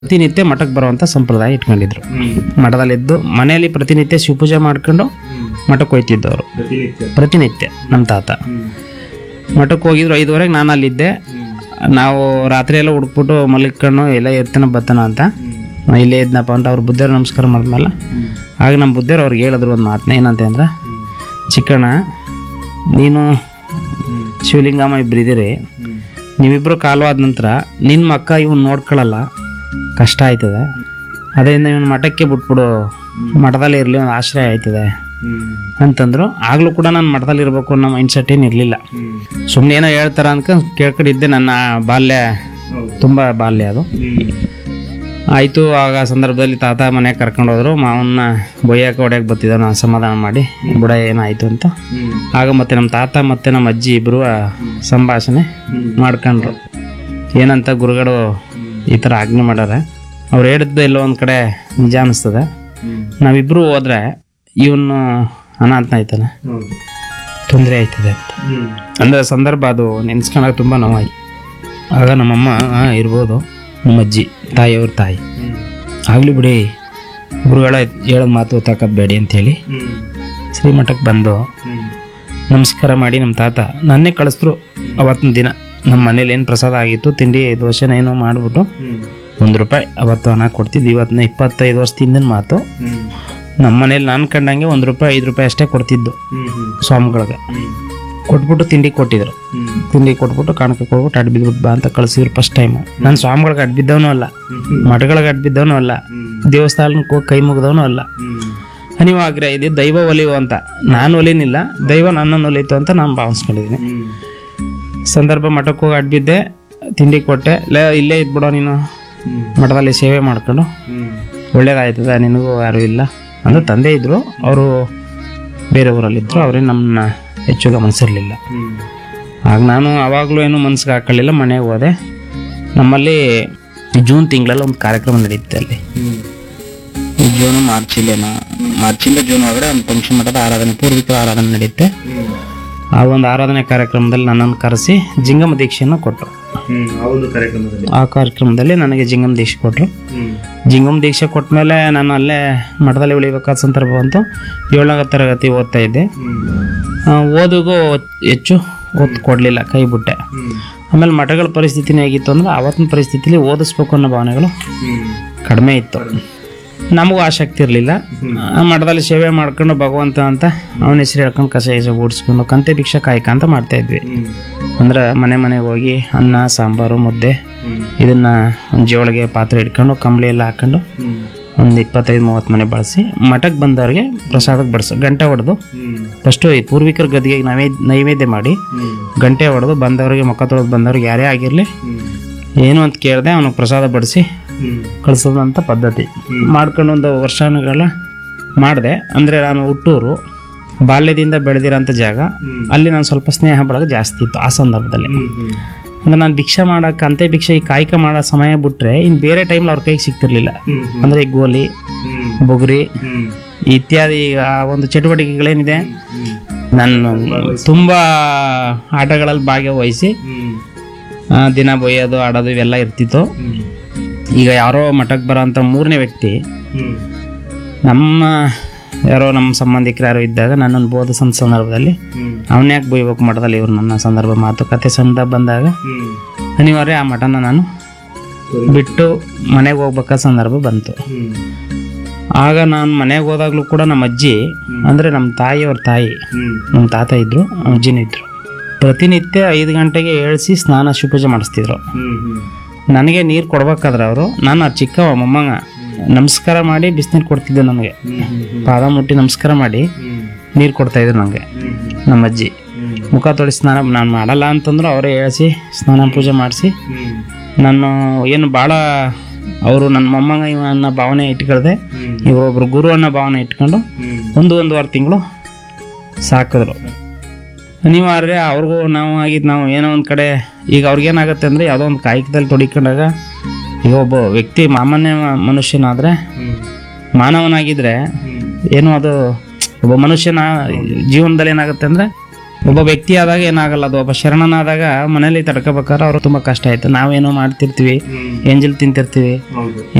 ಪ್ರತಿನಿತ್ಯ ಮಠಕ್ಕೆ ಬರುವಂಥ ಸಂಪ್ರದಾಯ ಇಟ್ಕೊಂಡಿದ್ರು ಮಠದಲ್ಲಿದ್ದು ಮನೆಯಲ್ಲಿ ಪ್ರತಿನಿತ್ಯ ಶಿವಪೂಜೆ ಮಾಡ್ಕೊಂಡು ಮಠಕ್ಕೆ ಹೋಯ್ತಿದ್ದು ಅವರು ಪ್ರತಿನಿತ್ಯ ನಮ್ಮ ತಾತ ಮಠಕ್ಕೆ ಹೋಗಿದ್ರು ಐದುವರೆಗೆ ನಾನು ಅಲ್ಲಿದ್ದೆ ನಾವು ರಾತ್ರಿ ಎಲ್ಲ ಹುಡುಕ್ಬಿಟ್ಟು ಮಲಿಕೊಂಡು ಎಲ್ಲ ಎತ್ತನ ಬತ್ತನ ಅಂತ ನಾ ಇಲ್ಲೇ ಇದ್ನಪ್ಪ ಅಂತ ಅವ್ರು ಬುದ್ಧಿಯವ್ರು ನಮಸ್ಕಾರ ಮಾಡಿದ್ಮೇಲೆ ಆಗ ನಮ್ಮ ಬುದ್ಧಿಯವ್ರು ಅವ್ರಿಗೆ ಹೇಳಿದ್ರು ಒಂದು ಮಾತನ್ನ ಏನಂತ ಅಂದ್ರೆ ಚಿಕ್ಕಣ್ಣ ನೀನು ಶಿವಲಿಂಗಮ್ಮ ಇಬ್ಬರು ಇದ್ದೀರಿ ನೀವಿಬ್ಬರು ಕಾಲವಾದ ನಂತರ ನಿನ್ನ ಮಕ್ಕ ಇವನ್ ನೋಡ್ಕೊಳ್ಳಲ್ಲ ಕಷ್ಟ ಆಯ್ತದೆ ಅದರಿಂದ ಇವನು ಮಠಕ್ಕೆ ಬಿಟ್ಬಿಡು ಮಠದಲ್ಲಿ ಇರಲಿ ಒಂದು ಆಶ್ರಯ ಆಯ್ತದೆ ಅಂತಂದ್ರು ಆಗ್ಲೂ ಕೂಡ ನಾನು ಮಠದಲ್ಲಿ ಇರಬೇಕು ಅನ್ನೋ ಮೈಂಡ್ ಸೆಟ್ ಏನು ಇರಲಿಲ್ಲ ಸುಮ್ಮನೆ ಏನೋ ಹೇಳ್ತಾರ ಅನ್ಕ ಕೇಳ್ಕೊಂಡಿದ್ದೆ ನನ್ನ ಬಾಲ್ಯ ತುಂಬ ಬಾಲ್ಯ ಅದು ಆಯಿತು ಆಗ ಸಂದರ್ಭದಲ್ಲಿ ತಾತ ಮನೆಗೆ ಕರ್ಕೊಂಡು ಹೋದ್ರು ಮಾವನ್ನ ಬೊಯ್ಯಕ್ಕೆ ಹೊಡ್ಯಕ್ಕೆ ಬರ್ತಿದ್ದ ನಾನು ಸಮಾಧಾನ ಮಾಡಿ ಬುಡ ಏನಾಯ್ತು ಅಂತ ಆಗ ಮತ್ತೆ ನಮ್ಮ ತಾತ ಮತ್ತೆ ನಮ್ಮ ಅಜ್ಜಿ ಇಬ್ಬರು ಸಂಭಾಷಣೆ ಮಾಡ್ಕೊಂಡ್ರು ಏನಂತ ಗುರುಗಳು ಈ ಥರ ಆಜ್ಞೆ ಮಾಡ್ಯಾರ ಅವ್ರು ಹೇಳಿದ್ದು ಎಲ್ಲೋ ಒಂದು ಕಡೆ ನಿಜ ಅನಿಸ್ತದೆ ನಾವಿಬ್ಬರು ಹೋದ್ರೆ ಇವನು ಅನಾಥನ ಆಯ್ತಾನೆ ತೊಂದರೆ ಆಯ್ತದೆ ಅಂತ ಅಂದರೆ ಸಂದರ್ಭ ಅದು ನೆನೆಸ್ಕೊಂಡಾಗ ತುಂಬ ನೋವಾಯ್ತು ಆಗ ನಮ್ಮಮ್ಮ "ಆ, ಇರ್ಬೋದು ನಮ್ಮ ಅಜ್ಜಿ ತಾಯಿಯವ್ರ ತಾಯಿ ಆಗಲಿ ಬಿಡಿ ಗುರುಗಳ ಹೇಳೋದು ಮಾತು ತಕ್ಕಬೇಡಿ ಅಂಥೇಳಿ ಶ್ರೀಮಠಕ್ಕೆ ಬಂದು ನಮಸ್ಕಾರ ಮಾಡಿ ನಮ್ಮ ತಾತ ನನ್ನೇ ಕಳಿಸಿದ್ರು ಅವತ್ತಿನ ದಿನ ನಮ್ಮ ಮನೇಲಿ ಏನು ಪ್ರಸಾದ ಆಗಿತ್ತು ತಿಂಡಿ ದೋಸೆನ ಏನೋ ಮಾಡಿಬಿಟ್ಟು ಒಂದು ರೂಪಾಯಿ ಅವತ್ತು ಹಣ ಕೊಡ್ತಿದ್ದು ಇವತ್ತಿನ ಇಪ್ಪತ್ತೈದು ವರ್ಷದಿಂದ ಮಾತು ನಮ್ಮ ಮನೇಲಿ ನಾನು ಕಂಡಂಗೆ ಒಂದು ರೂಪಾಯಿ ಐದು ರೂಪಾಯಿ ಅಷ್ಟೇ ಕೊಡ್ತಿದ್ದು ಸ್ವಾಮಿಗಳಿಗೆ ಕೊಟ್ಬಿಟ್ಟು ತಿಂಡಿ ಕೊಟ್ಟಿದ್ರು ತಿಂಡಿ ಕೊಟ್ಬಿಟ್ಟು ಕಾಣಕ್ಕೆ ಕೊಟ್ಬಿಟ್ಟು ಅಡ್ ಬಿದ್ಬಿಟ್ಟು ಬಾ ಅಂತ ಕಳ್ಸಿದ್ರು ಫಸ್ಟ್ ಟೈಮ್ ನಾನು ಸ್ವಾಮಿಗಳಿಗೆ ಅಡ್ ಬಿದ್ದವನು ಅಲ್ಲ ಮಠಗಳಿಗೆ ಅಡ್ ಬಿದ್ದವನು ಅಲ್ಲ ದೇವಸ್ಥಾನಕ್ಕೆ ಹೋಗಿ ಕೈ ಮುಗಿದವನು ಅಲ್ಲ ಅನಿವಾಗ್ರ ಇದೆ ದೈವ ಒಲಿಯುವ ಅಂತ ನಾನು ಒಲಿನಿಲ್ಲ ದೈವ ನನ್ನನ್ನು ಒಲಿತು ಅಂತ ನಾನು ಭಾವಿಸ್ಕೊಂಡಿದ್ದೀನಿ ಸಂದರ್ಭ ಮಠಕ್ಕೆ ಹೋಗಿ ಅಡ್ಬಿದ್ದೆ ತಿಂಡಿ ಕೊಟ್ಟೆ ಲೇ ಇಲ್ಲೇ ಇದ್ಬಿಡೋ ನೀನು ಮಠದಲ್ಲಿ ಸೇವೆ ಮಾಡ್ಕೊಂಡು ಒಳ್ಳೇದಾಯ್ತದ ನಿನಗೂ ಯಾರೂ ಇಲ್ಲ ಅಂದ್ರೆ ತಂದೆ ಇದ್ರು ಅವರು ಬೇರೆ ಊರಲ್ಲಿದ್ದರು ಅವರೇ ನಮ್ಮನ್ನ ಹೆಚ್ಚು ಗಮನಿಸಿರ್ಲಿಲ್ಲ ಆಗ ನಾನು ಆವಾಗಲೂ ಏನು ಮನ್ಸಿಗೆ ಹಾಕೊಳ್ಳಿಲ್ಲ ಮನೆಗೆ ಹೋದೆ ನಮ್ಮಲ್ಲಿ ಜೂನ್ ತಿಂಗಳಲ್ಲಿ ಒಂದು ಕಾರ್ಯಕ್ರಮ ನಡೆಯುತ್ತೆ ಅಲ್ಲಿ ಈ ಜೂನ್ ಮಾರ್ಚಿಲೇನ ಮಾರ್ಚಿಂದ ಜೂನ್ ಒಳಗಡೆ ಒಂದು ಪಂಕ್ಷ ಮಠದ ಆರಾಧನೆ ಪೂರ್ವಿಕರ ಆರಾಧನೆ ನಡೆಯುತ್ತೆ ಆ ಒಂದು ಆರಾಧನೆ ಕಾರ್ಯಕ್ರಮದಲ್ಲಿ ನನ್ನನ್ನು ಕರೆಸಿ ಜಿಂಗಮ ದೀಕ್ಷೆಯನ್ನು ಕೊಟ್ಟರು ಆ ಒಂದು ಕಾರ್ಯಕ್ರಮದಲ್ಲಿ ಆ ಕಾರ್ಯಕ್ರಮದಲ್ಲಿ ನನಗೆ ಜಿಂಗಮ ದೀಕ್ಷೆ ಕೊಟ್ಟರು ಜಿಂಗಮ್ ದೀಕ್ಷೆ ಕೊಟ್ಮೇಲೆ ನಾನು ಅಲ್ಲೇ ಮಠದಲ್ಲಿ ಉಳಿಬೇಕಾದ ಸಂದರ್ಭ ಬಂತು ಏಳನೇ ತರಗತಿ ಓದ್ತಾ ಇದ್ದೆ ಆ, ಓದಿಗೂ ಹೆಚ್ಚು ಒತ್ತು ಕೊಡಲಿಲ್ಲ ಕೈ ಬಿಟ್ಟೆ ಆಮೇಲೆ ಮಠಗಳ ಪರಿಸ್ಥಿತಿನೇ ಹೇಗಿತ್ತು ಅಂದ್ರೆ ಆವತ್ತಿನ ಪರಿಸ್ಥಿತಿಲಿ ಓದಿಸ್ಬೇಕು ಅನ್ನೋ ಭಾವನೆಗಳು ಕಡಿಮೆ ಇತ್ತು ನಮಗೂ ಆಸಕ್ತಿ ಇರಲಿಲ್ಲ ಮಠದಲ್ಲಿ ಸೇವೆ ಮಾಡ್ಕೊಂಡು ಭಗವಂತ ಅಂತ ಅವನ ಹೆಸರು ಹೇಳ್ಕೊಂಡು ಕಸ ಹೆಸರು ಓಡಿಸ್ಕೊಂಡು ಕಂತೆ ಭಿಕ್ಷೆ ಕಾಯ್ಕಂತ ಮಾಡ್ತಾ ಇದ್ವಿ ಅಂದ್ರೆ ಮನೆ ಮನೆಗೆ ಹೋಗಿ ಅನ್ನ ಸಾಂಬಾರು ಮುದ್ದೆ ಇದನ್ನ ಒಂದು ಜೋಳಿಗೆ ಪಾತ್ರೆ ಇಟ್ಕೊಂಡು ಕಂಬಳಿ ಎಲ್ಲ ಹಾಕೊಂಡು ಒಂದು ಇಪ್ಪತ್ತೈದು ಮೂವತ್ತು ಮನೆ ಬಳಸಿ ಮಠಕ್ಕೆ ಬಂದವ್ರಿಗೆ ಪ್ರಸಾದಕ್ಕೆ ಬಡಿಸೋ ಗಂಟೆ ಹೊಡೆದು ಫಸ್ಟು ಈ ಪೂರ್ವಿಕರ ಗದಿಗೆ ನೈವೇದ್ಯ ನೈವೇದ್ಯ ಮಾಡಿ ಗಂಟೆ ಹೊಡೆದು ಬಂದವರಿಗೆ ಮುಖ ತೊಳೆದು ಬಂದವ್ರಿಗೆ ಯಾರೇ ಆಗಿರಲಿ ಏನು ಅಂತ ಕೇಳಿದೆ ಅವನಿಗೆ ಪ್ರಸಾದ ಬಡಿಸಿ ಕಳಿಸೋದಂತ ಪದ್ಧತಿ ಮಾಡ್ಕೊಂಡು ಒಂದು ವರ್ಷಗಳ ಮಾಡಿದೆ ಅಂದರೆ ನಾನು ಹುಟ್ಟೂರು ಬಾಲ್ಯದಿಂದ ಬೆಳೆದಿರೋಂಥ ಜಾಗ ಅಲ್ಲಿ ನಾನು ಸ್ವಲ್ಪ ಸ್ನೇಹ ಬಳಗ ಜಾಸ್ತಿ ಇತ್ತು ಆ ಸಂದರ್ಭದಲ್ಲಿ ಅಂದ್ರೆ ನಾನು ಭಿಕ್ಷೆ ಮಾಡಕ್ಕೆ ಅಂತೆ ಭಿಕ್ಷೆ ಈ ಕಾಯಕ ಮಾಡೋ ಸಮಯ ಬಿಟ್ರೆ ಇನ್ನು ಬೇರೆ ಟೈಮ್ಲಿ ಅವ್ರ ಕೈಗೆ ಸಿಗ್ತಿರ್ಲಿಲ್ಲ ಅಂದರೆ ಈ ಗೋಲಿ ಬುಗುರಿ ಇತ್ಯಾದಿ ಆ ಒಂದು ಚಟುವಟಿಕೆಗಳೇನಿದೆ ನಾನು ತುಂಬ ಆಟಗಳಲ್ಲಿ ಭಾಗವಹಿಸಿ ಆ, ದಿನ ಬೊಯ್ಯೋದು ಆಡೋದು ಇವೆಲ್ಲ ಇರ್ತಿತ್ತು ಈಗ ಯಾರೋ ಮಠಕ್ಕೆ ಬರೋ ಅಂಥ ಮೂರನೇ ವ್ಯಕ್ತಿ ನಮ್ಮ ಯಾರೋ ನಮ್ಮ ಸಂಬಂಧಿಕರು ಯಾರೋ ಇದ್ದಾಗ ನನ್ನನ್ನು ಬೋಧಿಸೋ ಸಂದರ್ಭದಲ್ಲಿ ಅವನ್ನ ಯಾಕೆ ಬೈಬೇಕು ಮಠದಲ್ಲಿ ಇವ್ರು ನನ್ನ ಸಂದರ್ಭ ಮಾತುಕತೆ ಸಂದರ್ಭ ಬಂದಾಗ ಅನಿವಾರ್ಯ ಆ ಮಠನ ನಾನು ಬಿಟ್ಟು ಮನೆಗೆ ಹೋಗ್ಬೇಕಾದ ಸಂದರ್ಭ ಬಂತು ಆಗ ನಾನು ಮನೆಗೆ ಹೋದಾಗಲೂ ಕೂಡ ನಮ್ಮ ಅಜ್ಜಿ ಅಂದರೆ ನಮ್ಮ ತಾಯಿಯವ್ರ ತಾಯಿ ನಮ್ಮ ತಾತ ಇದ್ದರು ಅಜ್ಜಿನೂ ಇದ್ದರು ಪ್ರತಿನಿತ್ಯ ಐದು ಗಂಟೆಗೆ ಏಳಿಸಿ ಸ್ನಾನ ಶಿವಪೂಜೆ ಮಾಡಿಸ್ತಿದ್ರು ನನಗೆ ನೀರು ಕೊಡ್ಬೇಕಾದ್ರೆ ಅವರು ನಾನು ಆ ಚಿಕ್ಕವ ಮೊಮ್ಮಗ ನಮಸ್ಕಾರ ಮಾಡಿ ಬಿಸಿನೀರು ಕೊಡ್ತಿದ್ದೆ ನನಗೆ ಪಾದ ಮುಟ್ಟಿ ನಮಸ್ಕಾರ ಮಾಡಿ ನೀರು ಕೊಡ್ತಾ ಇದ್ರು ನನಗೆ ನಮ್ಮ ಅಜ್ಜಿ ಮುಖ ತೊಳಿ ಸ್ನಾನ ನಾನು ಮಾಡಲ್ಲ ಅಂತಂದ್ರು ಅವರೇ ಹೇಳಿಸಿ ಸ್ನಾನ ಪೂಜೆ ಮಾಡಿಸಿ ನಾನು ಏನು ಭಾಳ ಅವರು ನನ್ನ ಮೊಮ್ಮಗ ಇವ ಅನ್ನೋ ಭಾವನೆ ಇಟ್ಕೊಳ್ದೆ ಇವರೊಬ್ರು ಗುರು ಅನ್ನೋ ಭಾವನೆ ಇಟ್ಕೊಂಡು ಒಂದು ಒಂದೂವರೆ ತಿಂಗಳು ಸಾಕಿದ್ರು ಅನಿವಾರ್ಯ ಅವ್ರಿಗೂ ನಾವು ಆಗಿದ್ದು ನಾವು ಏನೋ ಒಂದು ಕಡೆ ಈಗ ಅವ್ರಿಗೇನಾಗುತ್ತೆ ಅಂದರೆ ಯಾವುದೋ ಒಂದು ಕಾಯಕದಲ್ಲಿ ತೊಡಿಕೊಂಡಾಗ ಈಗ ಒಬ್ಬ ವ್ಯಕ್ತಿ ಸಾಮಾನ್ಯ ಮನುಷ್ಯನಾದರೆ ಮಾನವನಾಗಿದ್ದರೆ ಏನು ಅದು ಒಬ್ಬ ಮನುಷ್ಯನ ಜೀವನದಲ್ಲಿ ಏನಾಗುತ್ತೆ ಅಂದರೆ ಒಬ್ಬ ವ್ಯಕ್ತಿ ಆದಾಗ ಏನಾಗಲ್ಲ ಅದು ಒಬ್ಬ ಶರಣನಾದಾಗ ಮನೇಲಿ ತಡ್ಕೋಬೇಕಾದ್ರೆ ಅವ್ರು ತುಂಬಾ ಕಷ್ಟ ಆಯ್ತು ನಾವೇನೋ ಮಾಡ್ತಿರ್ತೀವಿ ಎಂಜಲ್ ತಿಂತಿರ್ತೀವಿ ಹೌದು